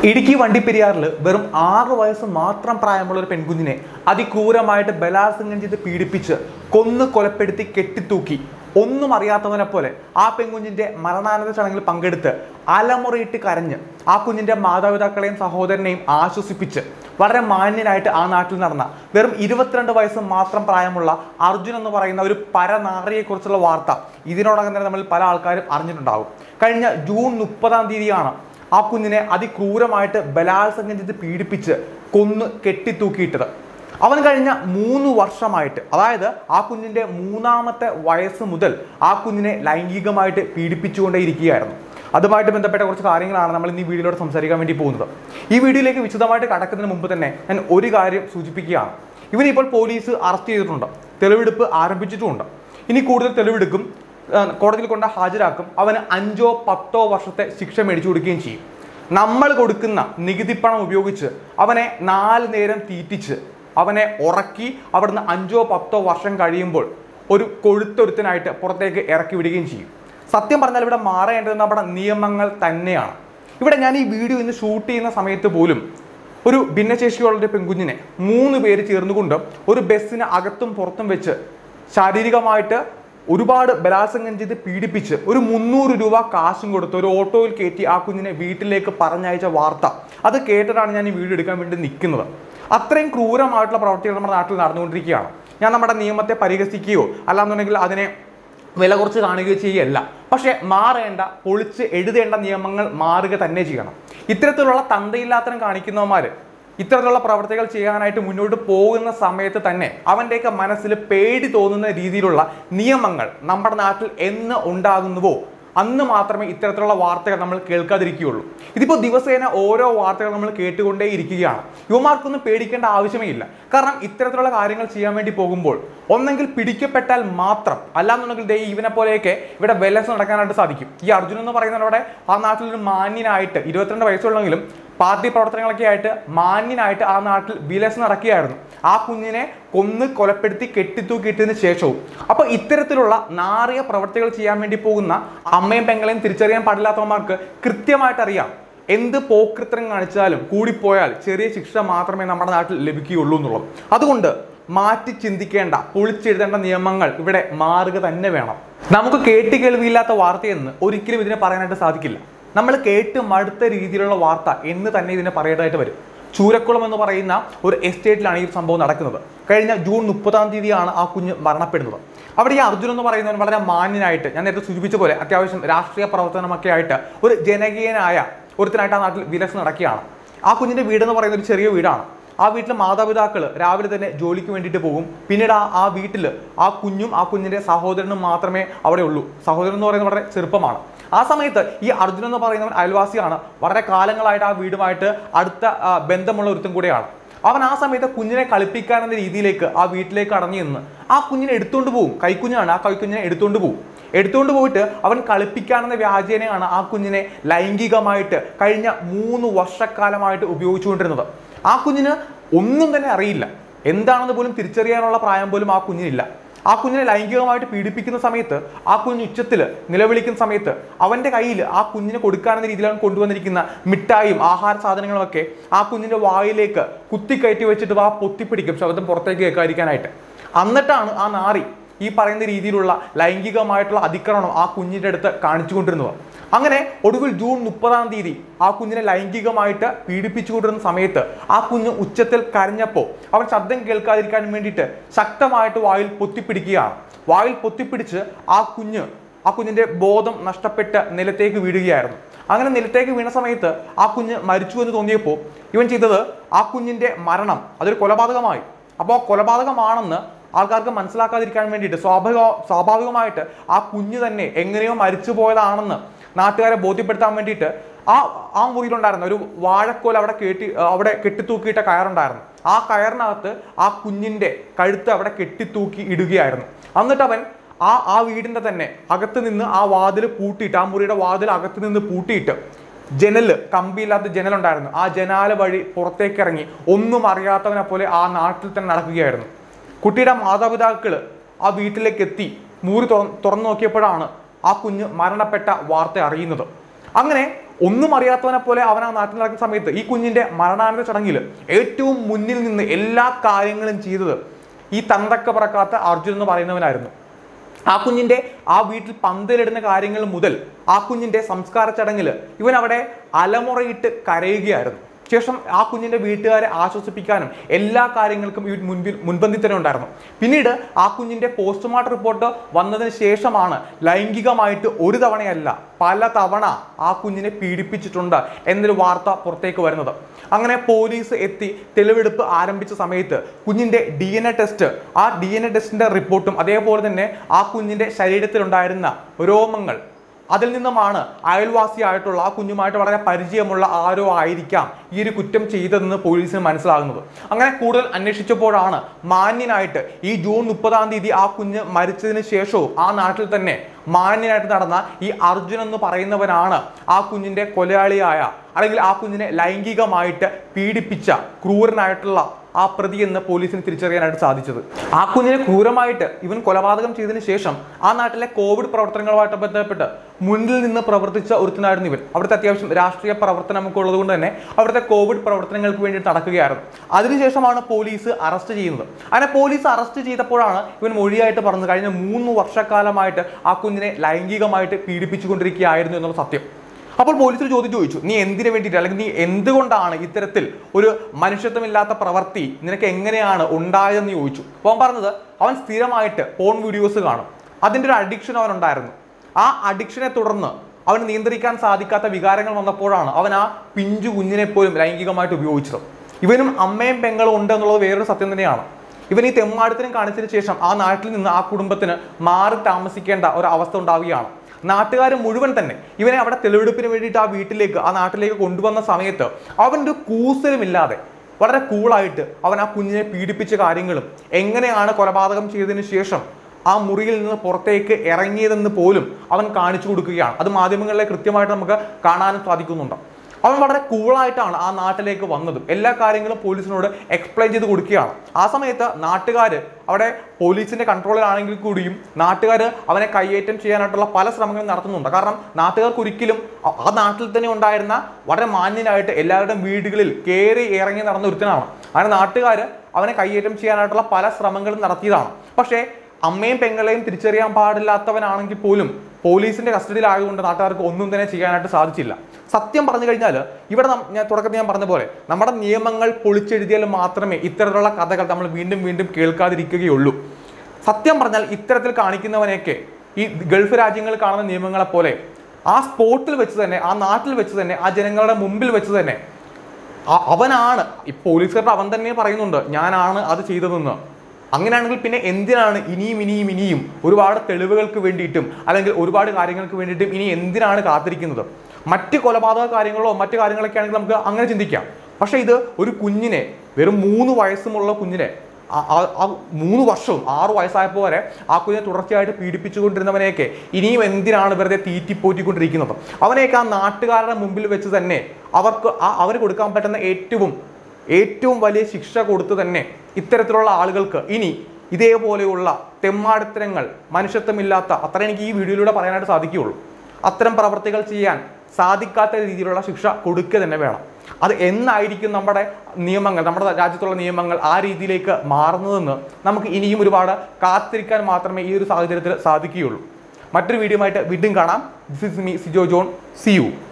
ഇടുക്കി വണ്ടിപ്പെരിയാറിൽ വെറും ആറ് വയസ്സ് മാത്രം പ്രായമുള്ള ഒരു പെൺകുഞ്ഞിനെ അതിക്രൂരമായിട്ട് ബലാത്സംഗം ചെയ്ത് പീഡിപ്പിച്ച് കൊന്നു കൊലപ്പെടുത്തി കെട്ടിത്തൂക്കി ഒന്നും അറിയാത്തവനെ പോലെ ആ പെൺകുഞ്ഞിന്റെ മരണാനന്തര ചടങ്ങിൽ പങ്കെടുത്ത് അലമുറയിട്ട് കരഞ്ഞ് ആ കുഞ്ഞിന്റെ മാതാപിതാക്കളെയും സഹോദരനെയും ആശ്വസിപ്പിച്ച് വളരെ മാന്യനായിട്ട് ആ നാട്ടിൽ നടന്ന വെറും ഇരുപത്തിരണ്ട് വയസ്സ് മാത്രം പ്രായമുള്ള അർജുൻ എന്ന് പറയുന്ന ഒരു പരനാറിയെക്കുറിച്ചുള്ള വാർത്ത ഇതിനോടകം തന്നെ നമ്മൾ പല ആൾക്കാരും അറിഞ്ഞിട്ടുണ്ടാകും കഴിഞ്ഞ ജൂൺ മുപ്പതാം തീയതിയാണ് ആ കുഞ്ഞിനെ അതിക്രൂരമായിട്ട് ബലാത്സംഗം ചെയ്ത് പീഡിപ്പിച്ച് കൊന്ന് കെട്ടിത്തൂക്കിയിട്ടത് അവൻ കഴിഞ്ഞ മൂന്ന് വർഷമായിട്ട് അതായത് ആ കുഞ്ഞിന്റെ മൂന്നാമത്തെ വയസ്സ് മുതൽ ആ കുഞ്ഞിനെ ലൈംഗികമായിട്ട് പീഡിപ്പിച്ചുകൊണ്ടേയിരിക്കുകയായിരുന്നു അതുമായിട്ട് ബന്ധപ്പെട്ട കുറച്ച് കാര്യങ്ങളാണ് നമ്മൾ ഇന്ന് ഈ വീഡിയോയിലൂടെ സംസാരിക്കാൻ വേണ്ടി പോകുന്നത് ഈ വീഡിയോയിലേക്ക് വിശദമായിട്ട് കടക്കുന്നതിന് മുമ്പ് തന്നെ ഞാൻ ഒരു കാര്യം സൂചിപ്പിക്കുകയാണ് ഇവനിപ്പോൾ പോലീസ് അറസ്റ്റ് ചെയ്തിട്ടുണ്ട് തെളിവെടുപ്പ് ആരംഭിച്ചിട്ടുമുണ്ട് ഇനി കൂടുതൽ തെളിവെടുക്കും ആ, കോടതിയിൽ കൊണ്ട് ഹാജരാക്കും അവന് അഞ്ചോ പത്തോ വർഷത്തെ ശിക്ഷ മേടിച്ചു കൊടുക്കുകയും ചെയ്യും നമ്മൾ കൊടുക്കുന്ന നികുതിപ്പണം ഉപയോഗിച്ച് അവനെ നാല് നേരം തീറ്റിച്ച് അവനെ ഉറക്കി അവിടുന്ന് അഞ്ചോ പത്തോ വർഷം കഴിയുമ്പോൾ ഒരു കൊഴുത്തൊരുത്തനായിട്ട് പുറത്തേക്ക് ഇറക്കി വിടുകയും ചെയ്യും സത്യം പറഞ്ഞാൽ ഇവിടെ മാറേണ്ടത് നമ്മുടെ നിയമങ്ങൾ തന്നെയാണ് ഇവിടെ ഞാൻ ഈ വീഡിയോ ഇന്ന് ഷൂട്ട് ചെയ്യുന്ന സമയത്ത് പോലും ഒരു ഭിന്നശേഷിയുള്ള ഒരു പെൺകുഞ്ഞിനെ മൂന്ന് പേര് ചേർന്നുകൊണ്ട് ഒരു ബസ്സിന് അകത്തും പുറത്തും വെച്ച് ശാരീരികമായിട്ട് ഒരുപാട് ബലാത്സംഗം ചെയ്ത് പീഡിപ്പിച്ച് ഒരു മുന്നൂറ് രൂപ കാശും കൊടുത്ത് ഒരു ഓട്ടോയിൽ കയറ്റി ആ കുഞ്ഞിനെ വീട്ടിലേക്ക് പറഞ്ഞയച്ച വാർത്ത അത് കേട്ടിട്ടാണ് ഞാൻ ഈ വീഡിയോ എടുക്കാൻ വേണ്ടി നിൽക്കുന്നത് അത്രയും ക്രൂരമായിട്ടുള്ള പ്രവർത്തികൾ നമ്മുടെ നാട്ടിൽ നടന്നുകൊണ്ടിരിക്കുകയാണ് ഞാൻ നമ്മുടെ നിയമത്തെ പരിഹസിക്കുകയോ അല്ലാന്നുണ്ടെങ്കിൽ അതിനെ വില കുറച്ച് കാണുകയോ ചെയ്യല്ല പക്ഷേ മാറേണ്ട പൊളിച്ച് എഴുതേണ്ട നിയമങ്ങൾ മാറുക തന്നെ ചെയ്യണം ഇത്തരത്തിലുള്ള തന്തയില്ലാത്തരം കാണിക്കുന്നവന്മാർ ഇത്തരത്തിലുള്ള പ്രവർത്തികൾ ചെയ്യാനായിട്ട് മുന്നോട്ട് പോകുന്ന സമയത്ത് തന്നെ അവൻ്റെയൊക്കെ മനസ്സിൽ പേടി തോന്നുന്ന രീതിയിലുള്ള നിയമങ്ങൾ നമ്മുടെ നാട്ടിൽ എന്ന് ഉണ്ടാകുന്നുവോ അന്ന് മാത്രമേ ഇത്തരത്തിലുള്ള വാർത്തകൾ നമ്മൾ കേൾക്കാതിരിക്കുകയുള്ളൂ ഇതിപ്പോൾ ദിവസേന ഓരോ വാർത്തകൾ നമ്മൾ കേട്ടുകൊണ്ടേ ഇരിക്കുകയാണ് യുവമാർക്കൊന്നും പേടിക്കേണ്ട ആവശ്യമേ ഇല്ല കാരണം ഇത്തരത്തിലുള്ള കാര്യങ്ങൾ ചെയ്യാൻ വേണ്ടി പോകുമ്പോൾ ഒന്നെങ്കിൽ പിടിക്കപ്പെട്ടാൽ മാത്രം അല്ലാന്നുണ്ടെങ്കിൽ ദേ ഇവനെ പോലെയൊക്കെ ഇവിടെ വെലസ് നടക്കാനായിട്ട് സാധിക്കും ഈ അർജുൻ എന്ന് പറയുന്നവരുടെ ആ നാട്ടിലൊരു മാന്യനായിട്ട് ഇരുപത്തിരണ്ട് വയസ്സുള്ളെങ്കിലും പാർട്ടി പ്രവർത്തനങ്ങളൊക്കെ ആയിട്ട് മാന്യനായിട്ട് ആ നാട്ടിൽ വിലസ് നടക്കുകയായിരുന്നു ആ കുഞ്ഞിനെ കൊന്ന് കൊലപ്പെടുത്തി കെട്ടിത്തൂക്കിയിട്ടതിന് ശേഷവും അപ്പൊ ഇത്തരത്തിലുള്ള നാറിയ പ്രവർത്തികൾ ചെയ്യാൻ വേണ്ടി പോകുന്ന അമ്മയും പെങ്ങളെയും തിരിച്ചറിയാൻ പാടില്ലാത്തവന്മാർക്ക് കൃത്യമായിട്ട് അറിയാം എന്ത് പോക്കൃത്രം കാണിച്ചാലും കൂടിപ്പോയാൽ ചെറിയ ശിക്ഷ മാത്രമേ നമ്മുടെ നാട്ടിൽ ലഭിക്കുകയുള്ളൂ എന്നുള്ളത് അതുകൊണ്ട് മാറ്റി ചിന്തിക്കേണ്ട പൊളിച്ചെഴുതേണ്ട നിയമങ്ങൾ ഇവിടെ മാറുക തന്നെ വേണം നമുക്ക് കേട്ട് കേൾവിയില്ലാത്ത വാർത്തയെന്ന് ഒരിക്കലും ഇതിനെ പറയാനായിട്ട് സാധിക്കില്ല നമ്മൾ കേട്ട് മടുത്ത രീതിയിലുള്ള വാർത്ത എന്ന് തന്നെ ഇതിനെ പറയേണ്ടതായിട്ട് വരും ചൂരക്കുളം എന്ന് പറയുന്ന ഒരു എസ്റ്റേറ്റിലാണ് ഈ സംഭവം നടക്കുന്നത് കഴിഞ്ഞ ജൂൺ മുപ്പതാം തീയതിയാണ് ആ കുഞ്ഞ് മരണപ്പെടുന്നത് അവിടെ ഈ അർജുൻ എന്ന് പറയുന്നവൻ വളരെ മാന്യനായിട്ട് ഞാൻ നേരത്തെ സൂചിപ്പിച്ച പോലെ അത്യാവശ്യം രാഷ്ട്രീയ പ്രവർത്തനമൊക്കെ ആയിട്ട് ഒരു ജനകീയനായ ഒരുത്തനായിട്ട് ആ നാട്ടിൽ വിലസ് നടക്കുകയാണ് ആ കുഞ്ഞിന്റെ വീട് എന്ന് പറയുന്ന ഒരു ചെറിയ വീടാണ് ആ വീട്ടിലെ മാതാപിതാക്കൾ രാവിലെ തന്നെ ജോലിക്ക് വേണ്ടിയിട്ട് പോകും പിന്നീട് ആ ആ വീട്ടിൽ ആ കുഞ്ഞും ആ കുഞ്ഞിന്റെ സഹോദരനും മാത്രമേ അവിടെ ഉള്ളൂ സഹോദരൻ എന്ന് പറയുന്നത് വളരെ ചെറുപ്പമാണ് ആ സമയത്ത് ഈ അർജുൻ എന്ന് പറയുന്നവൻ അയൽവാസിയാണ് വളരെ കാലങ്ങളായിട്ട് ആ വീടുമായിട്ട് അടുത്ത ആ, ബന്ധമുള്ള ഒരുത്തും കൂടെയാണ് അവൻ ആ സമയത്ത് കുഞ്ഞിനെ കളിപ്പിക്കാൻ എന്ന രീതിയിലേക്ക് ആ വീട്ടിലേക്ക് അടഞ്ഞു നിന്ന് ആ കുഞ്ഞിനെ എടുത്തുകൊണ്ട് പോകും കൈക്കുഞ്ഞാണ് ആ കൈക്കുഞ്ഞിനെ എടുത്തുകൊണ്ട് പോകും എടുത്തുകൊണ്ട് പോയിട്ട് അവൻ കളിപ്പിക്കാനെന്ന വ്യാജേനയാണ് ആ കുഞ്ഞിനെ ലൈംഗികമായിട്ട് കഴിഞ്ഞ മൂന്ന് വർഷക്കാലമായിട്ട് ഉപയോഗിച്ചുകൊണ്ടിരുന്നത് ആ കുഞ്ഞിന് ഒന്നും തന്നെ അറിയില്ല എന്താണെന്ന് പോലും തിരിച്ചറിയാനുള്ള പ്രായം പോലും ആ കുഞ്ഞിനില്ല ആ കുഞ്ഞിനെ ലൈംഗികമായിട്ട് പീഡിപ്പിക്കുന്ന സമയത്ത് ആ കുഞ്ഞ് ഉച്ചത്തിൽ നിലവിളിക്കുന്ന സമയത്ത് അവന്റെ കയ്യിൽ ആ കുഞ്ഞിനെ കൊടുക്കാനെന്ന രീതിയിലാണ് കൊണ്ടുവന്നിരിക്കുന്ന മിഠായും ആഹാര സാധനങ്ങളും ഒക്കെ ആ കുഞ്ഞിന്റെ വായിലേക്ക് കുത്തിക്കയറ്റി വെച്ചിട്ട് വാ പൊത്തിപ്പിടിക്കും ശബ്ദം പുറത്തേക്ക് കേൾക്കാതിരിക്കാനായിട്ട് എന്നിട്ടാണ് ആ നാറി ഈ പറയുന്ന രീതിയിലുള്ള ലൈംഗികമായിട്ടുള്ള അതിക്രമണം ആ കുഞ്ഞിന്റെ അടുത്ത് കാണിച്ചുകൊണ്ടിരുന്നത് അങ്ങനെ ഒടുവിൽ ജൂൺ മുപ്പതാം തീയതി ആ കുഞ്ഞിനെ ലൈംഗികമായിട്ട് പീഡിപ്പിച്ചുകൊണ്ടിരുന്ന സമയത്ത് ആ കുഞ്ഞ് ഉച്ചത്തിൽ കരഞ്ഞപ്പോൾ അവൻ ശബ്ദം കേൾക്കാതിരിക്കാൻ വേണ്ടിയിട്ട് ശക്തമായിട്ട് വായിൽ പൊത്തിപ്പിടിക്കുകയാണ് വായിൽ പൊത്തിപ്പിടിച്ച് ആ കുഞ്ഞ് ആ കുഞ്ഞിന്റെ ബോധം നഷ്ടപ്പെട്ട് നിലത്തേക്ക് വീഴുകയായിരുന്നു അങ്ങനെ നിലത്തേക്ക് വീണ സമയത്ത് ആ കുഞ്ഞ് മരിച്ചു എന്ന് തോന്നിയപ്പോൾ ഇവൻ ചെയ്തത് ആ കുഞ്ഞിന്റെ മരണം അതൊരു കൊലപാതകമായി അപ്പോൾ കൊലപാതകമാണെന്ന് ആൾക്കാർക്ക് മനസ്സിലാക്കാതിരിക്കാൻ വേണ്ടിയിട്ട് സ്വാഭാവിക സ്വാഭാവികമായിട്ട് ആ കുഞ്ഞ് തന്നെ എങ്ങനെയോ മരിച്ചു പോയതാണെന്ന് നാട്ടുകാരെ ബോധ്യപ്പെടുത്താൻ വേണ്ടിയിട്ട് ആ ആ മുറിയിലുണ്ടായിരുന്ന ഒരു വാഴക്കോൽ അവിടെ കെട്ടി അവിടെ കെട്ടിത്തൂക്കിയിട്ട കയറുണ്ടായിരുന്നു ആ കയറിനകത്ത് ആ കുഞ്ഞിന്റെ കഴുത്ത് അവിടെ കെട്ടിത്തൂക്കി ഇടുകയായിരുന്നു എന്നിട്ട് അവൻ ആ ആ വീടിന്റെ തന്നെ അകത്ത് നിന്ന് ആ വാതിൽ പൂട്ടിയിട്ട് ആ മുറിയുടെ വാതിൽ അകത്ത് നിന്ന് പൂട്ടിയിട്ട് ജനല് കമ്പിയില്ലാത്ത ജനലുണ്ടായിരുന്നു ആ ജനാല വഴി പുറത്തേക്ക് ഇറങ്ങി ഒന്നും അറിയാത്തവനെ പോലെ ആ നാട്ടിൽ തന്നെ നടക്കുകയായിരുന്നു കുട്ടിയുടെ മാതാപിതാക്കൾ ആ വീട്ടിലേക്ക് എത്തി മൂറി തുറ- തുറന്നു നോക്കിയപ്പോഴാണ് ആ കുഞ്ഞ് മരണപ്പെട്ട വാർത്ത അറിയുന്നത് അങ്ങനെ ഒന്നും അറിയാത്തവനെ പോലെ അവൻ ആ നാട്ടിൽ നടക്കുന്ന സമയത്ത് ഈ കുഞ്ഞിന്റെ മരണാനന്തര ചടങ്ങിൽ ഏറ്റവും മുന്നിൽ നിന്ന് എല്ലാ കാര്യങ്ങളും ചെയ്തത് ഈ തന്തക്ക പറക്കാത്ത അർജുൻ എന്ന് പറയുന്നവനായിരുന്നു ആ കുഞ്ഞിന്റെ ആ വീട്ടിൽ പന്തലിടുന്ന കാര്യങ്ങൾ മുതൽ ആ കുഞ്ഞിന്റെ സംസ്കാര ചടങ്ങിൽ ഇവൻ അവിടെ അലമുറയിട്ട് കരയുകയായിരുന്നു ശേഷം ആ കുഞ്ഞിന്റെ വീട്ടുകാരെ ആശ്വസിപ്പിക്കാനും എല്ലാ കാര്യങ്ങൾക്കും ഈ മുൻപിൽ മുൻപന്തി തന്നെ ഉണ്ടായിരുന്നു പിന്നീട് ആ കുഞ്ഞിന്റെ പോസ്റ്റ്മോർട്ടം റിപ്പോർട്ട് വന്നതിന് ശേഷമാണ് ലൈംഗികമായിട്ട് ഒരു തവണയല്ല പല തവണ ആ കുഞ്ഞിനെ പീഡിപ്പിച്ചിട്ടുണ്ട് എന്നൊരു വാർത്ത പുറത്തേക്ക് വരുന്നത് അങ്ങനെ പോലീസ് എത്തി തെളിവെടുപ്പ് ആരംഭിച്ച സമയത്ത് കുഞ്ഞിന്റെ ഡി എൻ എ ടെസ്റ്റ് ആ ഡി എൻ എ ടെസ്റ്റിന്റെ റിപ്പോർട്ടും അതേപോലെ തന്നെ ആ കുഞ്ഞിന്റെ ശരീരത്തിലുണ്ടായിരുന്ന രോമങ്ങൾ അതിൽ നിന്നുമാണ് അയൽവാസിയായിട്ടുള്ള ആ കുഞ്ഞുമായിട്ട് വളരെ പരിചയമുള്ള ആരോ ആയിരിക്കാം ഈ ഒരു കുറ്റം ചെയ്തതെന്ന് പോലീസിന് മനസ്സിലാകുന്നത് അങ്ങനെ കൂടുതൽ അന്വേഷിച്ചപ്പോഴാണ് മാന്യനായിട്ട് ഈ ജൂൺ മുപ്പതാം തീയതി ആ കുഞ്ഞ് മരിച്ചതിന് ശേഷവും ആ നാട്ടിൽ തന്നെ മാന്യനായിട്ട് നടന്ന ഈ അർജുൻ എന്ന് പറയുന്നവനാണ് ആ കുഞ്ഞിന്റെ കൊലയാളിയായ അല്ലെങ്കിൽ ആ കുഞ്ഞിനെ ലൈംഗികമായിട്ട് പീഡിപ്പിച്ച ക്രൂരനായിട്ടുള്ള ആ പ്രതി എന്ന് പോലീസിന് തിരിച്ചറിയാനായിട്ട് സാധിച്ചത് ആ കുഞ്ഞിനെ ക്രൂരമായിട്ട് ഇവൻ കൊലപാതകം ചെയ്തതിന് ശേഷം ആ നാട്ടിലെ കോവിഡ് പ്രവർത്തനങ്ങളുമായിട്ട് ബന്ധപ്പെട്ട് മുന്നിൽ നിന്ന് പ്രവർത്തിച്ച ഒരുത്തനായിരുന്നു ഇവൻ അവിടുത്തെ അത്യാവശ്യം രാഷ്ട്രീയ പ്രവർത്തനമൊക്കെ ഉള്ളത് കൊണ്ട് തന്നെ അവിടുത്തെ കോവിഡ് പ്രവർത്തനങ്ങൾക്ക് വേണ്ടി നടക്കുകയായിരുന്നു അതിനുശേഷമാണ് പോലീസ് അറസ്റ്റ് ചെയ്യുന്നത് അങ്ങനെ പോലീസ് അറസ്റ്റ് ചെയ്തപ്പോഴാണ് ഇവൻ മൊഴിയായിട്ട് പറഞ്ഞത് കഴിഞ്ഞ മൂന്ന് വർഷക്കാലമായിട്ട് ആ കുഞ്ഞിനെ ലൈംഗികമായിട്ട് പീഡിപ്പിച്ചുകൊണ്ടിരിക്കുകയായിരുന്നു എന്നുള്ള സത്യം അപ്പോൾ പോലീസിൽ ചോദ്യം ചോദിച്ചു നീ എന്തിനു വേണ്ടിയിട്ട് അല്ലെങ്കിൽ നീ എന്തുകൊണ്ടാണ് ഇത്തരത്തിൽ ഒരു മനുഷ്യത്വമില്ലാത്ത പ്രവൃത്തി നിനക്ക് എങ്ങനെയാണ് ഉണ്ടായതെന്ന് ചോദിച്ചു അപ്പോൾ അവൻ പറഞ്ഞത് അവൻ സ്ഥിരമായിട്ട് പോൺ വീഡിയോസ് കാണും അതിൻ്റെ ഒരു അഡിക്ഷൻ അവനുണ്ടായിരുന്നു ആ അഡിക്ഷനെ തുടർന്ന് അവന് നിയന്ത്രിക്കാൻ സാധിക്കാത്ത വികാരങ്ങൾ വന്നപ്പോഴാണ് അവൻ ആ പിഞ്ചു കുഞ്ഞിനെ പോലും ലൈംഗികമായിട്ട് ഉപയോഗിച്ചത് ഇവനും അമ്മയും പെങ്ങളും ഉണ്ട് എന്നുള്ളത് വേറൊരു സത്യം തന്നെയാണ് ഇവൻ ഈ തെമ്മാടത്തിനും കാണിച്ചതിന് ശേഷം ആ നാട്ടിൽ നിന്ന് ആ കുടുംബത്തിന് മാറി താമസിക്കേണ്ട ഒരു അവസ്ഥ ഉണ്ടാവുകയാണ് നാട്ടുകാർ മുഴുവൻ തന്നെ ഇവനെ അവിടെ തെളിവെടുപ്പിന് വേണ്ടിയിട്ട് ആ വീട്ടിലേക്ക് ആ നാട്ടിലേക്ക് കൊണ്ടുവന്ന സമയത്ത് അവൻ്റെ കൂസലുമില്ലാതെ വളരെ കൂളായിട്ട് അവൻ ആ കുഞ്ഞിനെ പീഡിപ്പിച്ച കാര്യങ്ങളും എങ്ങനെയാണ് കൊലപാതകം ചെയ്തതിന് ശേഷം ആ മുറിയിൽ നിന്ന് പുറത്തേക്ക് ഇറങ്ങിയതെന്ന് പോലും അവൻ കാണിച്ചു കൊടുക്കുകയാണ് അത് മാധ്യമങ്ങളിലെ കൃത്യമായിട്ട് നമുക്ക് കാണാനും സാധിക്കുന്നുണ്ട് അവൻ വളരെ കൂളായിട്ടാണ് ആ നാട്ടിലേക്ക് വന്നതും എല്ലാ കാര്യങ്ങളും പോലീസിനോട് എക്സ്പ്ലെയിൻ ചെയ്ത് കൊടുക്കുകയാണ് ആ സമയത്ത് നാട്ടുകാർ അവിടെ പോലീസിന്റെ കൺട്രോളിലാണെങ്കിൽ കൂടിയും നാട്ടുകാർ അവനെ കയ്യേറ്റം ചെയ്യാനായിട്ടുള്ള പല ശ്രമങ്ങളും നടത്തുന്നുണ്ട് കാരണം നാട്ടുകാർക്ക് ഒരിക്കലും ആ- ആ നാട്ടിൽ തന്നെ ഉണ്ടായിരുന്ന വളരെ മാന്യനായിട്ട് എല്ലാവരുടെയും വീടുകളിൽ കയറി ഇറങ്ങി നടന്ന ഒരുത്തനാണ് അങ്ങനെ നാട്ടുകാർ അവനെ കയ്യേറ്റം ചെയ്യാനായിട്ടുള്ള പല ശ്രമങ്ങളും നടത്തിയതാണ് പക്ഷേ അമ്മയും പെങ്ങളെയും തിരിച്ചറിയാൻ പാടില്ലാത്തവനാണെങ്കിൽ പോലും പോലീസിന്റെ കസ്റ്റഡിയിലായതുകൊണ്ട് നാട്ടുകാർക്ക് ഒന്നും തന്നെ ചെയ്യാനായിട്ട് സാധിച്ചില്ല സത്യം പറഞ്ഞു കഴിഞ്ഞാൽ ഇവിടെ നം- ഞാൻ തുടക്കത്തിൽ ഞാൻ പറഞ്ഞ പോലെ നമ്മുടെ നിയമങ്ങൾ പൊളിച്ചെഴുതിയാൽ മാത്രമേ ഇത്തരത്തിലുള്ള കഥകൾ നമ്മൾ വീണ്ടും വീണ്ടും കേൾക്കാതിരിക്കുകയുള്ളൂ സത്യം പറഞ്ഞാൽ ഇത്തരത്തിൽ കാണിക്കുന്നവനെയൊക്കെ ഈ ഗൾഫ് രാജ്യങ്ങളിൽ കാണുന്ന നിയമങ്ങളെ പോലെ ആ സ്പോട്ടിൽ വെച്ച് തന്നെ ആ നാട്ടിൽ വെച്ച് തന്നെ ആ ജനങ്ങളുടെ മുമ്പിൽ വെച്ച് തന്നെ ആ- അവനാണ് ഈ പോലീസുകാരുടെ അവൻ തന്നെ പറയുന്നുണ്ട് ഞാനാണ് അത് ചെയ്തതെന്ന് അങ്ങനെയാണെങ്കിൽ പിന്നെ എന്തിനാണ് ഇനിയും ഇനിയും ഇനിയും ഒരുപാട് തെളിവുകൾക്ക് വേണ്ടിയിട്ടും അല്ലെങ്കിൽ ഒരുപാട് കാര്യങ്ങൾക്ക് വേണ്ടിയിട്ടും ഇനി എന്തിനാണ് കാത്തിരിക്കുന്നത് മറ്റ് കൊലപാതക കാര്യങ്ങളോ മറ്റു കാര്യങ്ങളൊക്കെ ആണെങ്കിൽ നമുക്ക് അങ്ങനെ ചിന്തിക്കാം പക്ഷേ ഇത് ഒരു കുഞ്ഞിനെ വെറും മൂന്ന് വയസ്സുമുള്ള കുഞ്ഞിനെ ആ- ആ- ആ മൂന്ന് വർഷവും ആറു വയസ്സായപ്പോൾ വരെ ആ കുഞ്ഞിനെ തുടർച്ചയായിട്ട് പീഡിപ്പിച്ചുകൊണ്ടിരുന്നവനെയൊക്കെ ഇനിയും എന്തിനാണ് വെറുതെ തീറ്റിപ്പോറ്റിക്കൊണ്ടിരിക്കുന്നത് അവനെയൊക്കെ ആ നാട്ടുകാരുടെ മുമ്പിൽ വെച്ച് തന്നെ അവർക്ക് ആ അവന് കൊടുക്കാൻ പറ്റുന്ന ഏറ്റവും ഏറ്റവും വലിയ ശിക്ഷ കൊടുത്ത് തന്നെ ഇത്തരത്തിലുള്ള ആളുകൾക്ക് ഇനി ഇതേപോലെയുള്ള തെമ്മാടിത്തരങ്ങൾ മനുഷ്യത്വമില്ലാത്ത അത്ര എനിക്ക് ഈ വീഡിയോയിലൂടെ പറയാനായിട്ട് സാധിക്കുകയുള്ളൂ അത്തരം പ്രവർത്തികൾ ചെയ്യാൻ സാധിക്കാത്ത രീതിയിലുള്ള ശിക്ഷ കൊടുക്കുക തന്നെ വേണം അത് എന്നായിരിക്കും നമ്മുടെ നിയമങ്ങൾ നമ്മുടെ രാജ്യത്തുള്ള നിയമങ്ങൾ ആ രീതിയിലേക്ക് മാറുന്നതെന്ന് നമുക്ക് ഇനിയും ഒരുപാട് കാത്തിരിക്കാൻ മാത്രമേ ഈ ഒരു സാഹചര്യത്തിൽ സാധിക്കുകയുള്ളൂ മറ്റൊരു വീഡിയോ ആയിട്ട് വീണ്ടും കാണാം this is me Sijo John see U